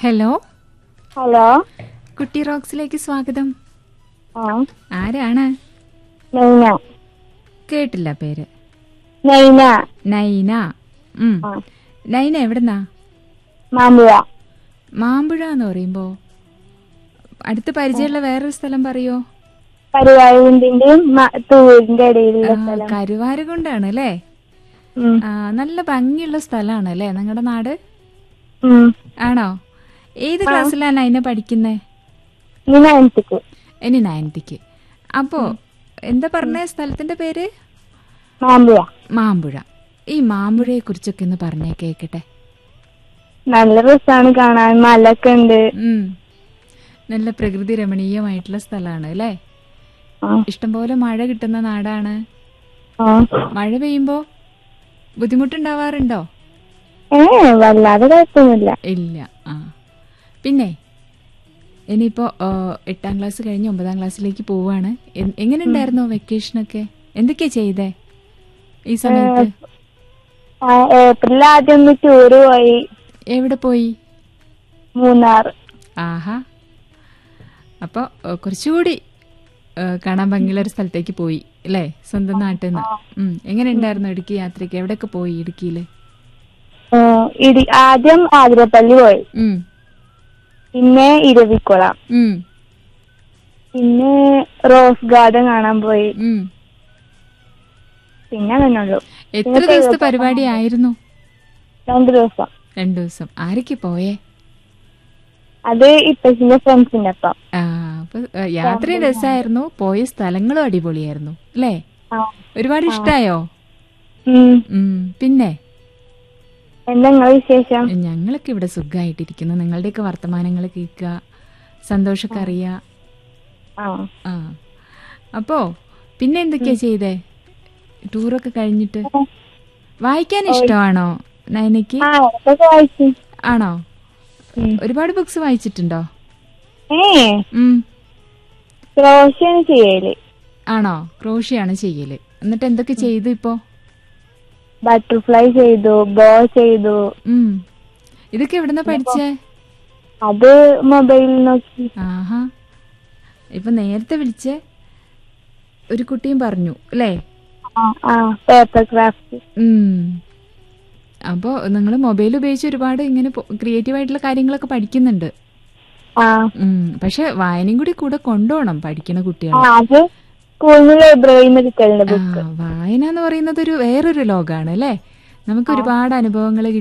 Hello hello കുട്ടി റോക്സിലേക്ക് സ്വാഗതം ആ ആരാണ് നൈന കേട്ടില്ല പേര് നൈന നൈന ഉം. ആ നൈന എവിടുന്നാ മാമ്പുഴ മാമ്പുഴ എന്ന് പറയുമ്പോ അടുത്ത് പരിചയമുള്ള വേറൊരു സ്ഥലം പറയോ കരുവായുണ്ടിന്റെയും തൂരിന്റെ ഇടയിലുള്ള ആ, സ്ഥലം കരുവാരുകൊണ്ടാണ് അല്ലേ ഉം, ആ, നല്ല ഭംഗിയുള്ള സ്ഥലമാണ് അല്ലേ നിങ്ങളുടെ നാട് ഉം. ആണോ ഏത് ക്ലാസ്സിലാണ് നൈന പഠിക്കുന്നേ ഇനി നയൻത്തിക്ക് ഇനി നയൻത്തിക്ക് അപ്പോ എന്താ പറഞ്ഞ സ്ഥലത്തിന്റെ പേര് മാമ്പുഴ മാമ്പുഴ ഈ മാമ്പുഴയെ കുറിച്ചൊക്കെ ഒന്ന് പറഞ്ഞേ കേക്കട്ടെ നല്ല രസമാണ് കാണാൻ മലൊക്കെ ഉണ്ട് ഉം. നല്ല പ്രകൃതി രമണീയമായിട്ടുള്ള സ്ഥലമാണ് അല്ലേ ആ, ഇഷ്ടംപോലെ മഴ കിട്ടുന്ന നാടാണ് ആ. മഴ പെയ്യുമ്പോ ബുദ്ധിമുട്ടുണ്ടാവാറുണ്ടോ ഏ വല്ലാതെ കുഴപ്പമൊന്നുമില്ല ഇല്ല ആ പിന്നെ ഇനിയിപ്പോ ആ, എട്ടാം ക്ലാസ് കഴിഞ്ഞ് ഒമ്പതാം ക്ലാസ്സിലേക്ക് പോവാണ് എ- എങ്ങനെയുണ്ടായിരുന്നു വെക്കേഷനൊക്കെ എന്തൊക്കെയാ ചെയ്തേ ഈ സമയത്ത് ആ, ഏപ്രിൽ ആദ്യം ഒന്ന് ടൂറ് പോയി എവിടെ പോയി മൂന്നാർ ആഹാ അപ്പൊ ഏ, കുറച്ചുകൂടി ഏ, കാണാൻ ഭംഗിയുള്ള ഒരു സ്ഥലത്തേക്ക് പോയി അല്ലേ സ്വന്തം നാട്ടിൽ നിന്ന് ഉം. എങ്ങനെ ഉണ്ടായിരുന്നു ഇടുക്കി യാത്രയ്ക്ക് എവിടെയൊക്കെ പോയി ഇടുക്കിയില് ഏ, ഇടി ആദ്യം ആതിരപ്പള്ളി പോയി ഉം. പിന്നെ ഇരവിക്കുളം ഉം. പിന്നെ റോസ് ഗാർഡൻ കാണാൻ പോയി ഉം. പിന്നെ അങ്ങനെ ഉള്ളു എത്ര ദിവസത്തെ പരിപാടി ആയിരുന്നു രണ്ടു ദിവസം രണ്ടു ദിവസം ആരൊക്കെ പോയേ അത് ഇപ്പച്ചിന്റെ ഫ്രണ്ട്സിന്റെ ഒപ്പം ആ അപ്പൊ ഏ, യാത്രയും രസമായിരുന്നു പോയ സ്ഥലങ്ങളും അടിപൊളിയായിരുന്നു അല്ലേ ആ. ഒരുപാട് ഇഷ്ടായോ ഉം. ഉം. പിന്നെ എന്താ നിങ്ങളെ വിശേഷം ഞങ്ങളൊക്കെ ഇവിടെ സുഖമായിട്ടിരിക്കുന്നു നിങ്ങളുടെയൊക്കെ വർത്തമാനങ്ങൾ കേൾക്കുക സന്തോഷമൊക്കെ അറിയാ ആ ആ അപ്പോ പിന്നെ എന്തൊക്കെയാ ചെയ്തേ ടൂറൊക്കെ കഴിഞ്ഞിട്ട് വായിക്കാൻ ഇഷ്ടമാണോ നയനയ്ക്ക് ആ അതൊക്കെ വായിച്ചു ആണോ ഉം. ഒരുപാട് ബുക്സ് വായിച്ചിട്ടുണ്ടോ ഏ ഉം ക്രോഷ്യാണ് ചെയ്യല് ആണോ ക്രോഷിയാണ് ചെയ്യല് എന്നിട്ട് എന്തൊക്കെ ചെയ്തു ഇപ്പോ ബട്ടർഫ്ലൈ ചെയ്തു ബോ ചെയ്തു ഉം ഇതൊക്കെ എവിടുന്ന പഠിച്ചേ അത് മൊബൈലിൽ നോക്കി ആഹാ ഇപ്പൊ നേരത്തെ വിളിച്ചേ ഒരു കുട്ടിയും പറഞ്ഞു അല്ലേ ആ ആ പേപ്പർ ക്രാഫ്റ്റ് ഉം അപ്പോ നിങ്ങൾ മൊബൈൽ ഉപയോഗിച്ച് ഒരുപാട് ഇങ്ങനെ ക്രിയേറ്റീവ് ആയിട്ടുള്ള കാര്യങ്ങളൊക്കെ പഠിക്കുന്നുണ്ട് ആ ഉം പക്ഷെ വായനയും കൂടി കൂടെ കൊണ്ടുപോകണം പഠിക്കുന്ന കുട്ടികൾ ആ അത് സ്കൂളിൽ ലൈബ്രറിയിൽ നിന്ന് കിട്ടലുണ്ട് ആ, വായന എന്ന് പറയുന്നത് ഒരു വേറൊരു ലോകമാണ് അല്ലേ നമുക്ക് ഒരുപാട് അനുഭവങ്ങൾ